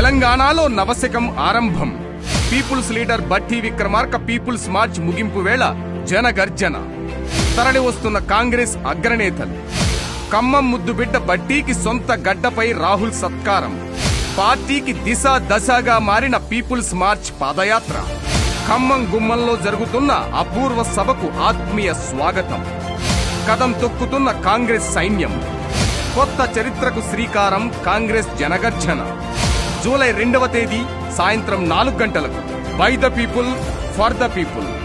తెలంగాణలో నవశకం ఆరంభం peoples leader బట్టి విక్రమార్క పీపుల్స్ మార్చ్ ముగింపు వేళ జనగర్జన తరలి వస్తున్న కాంగ్రెస్ అగ్రనేతలు ఖమ్మం ముద్దుబిడ్డ బట్టీకి సొంత గడ్డపై రాహుల్ సత్కారం పార్టీకి దిశ దశగా మారిన పీపుల్స్ మార్చ్ పాదయాత్ర ఖమ్మం గుమ్మంలో జరుగుతున్న అపూర్వ సభకు ఆత్మీయ స్వాగతం కదం తొక్కుతున్న కాంగ్రెస్ సైన్యం కొత్త చరిత్రకు శ్రీకారం కాంగ్రెస్ జనగర్జన జూలై రెండవ తేదీ సాయంత్రం నాలుగు గంటలకు by the people for the people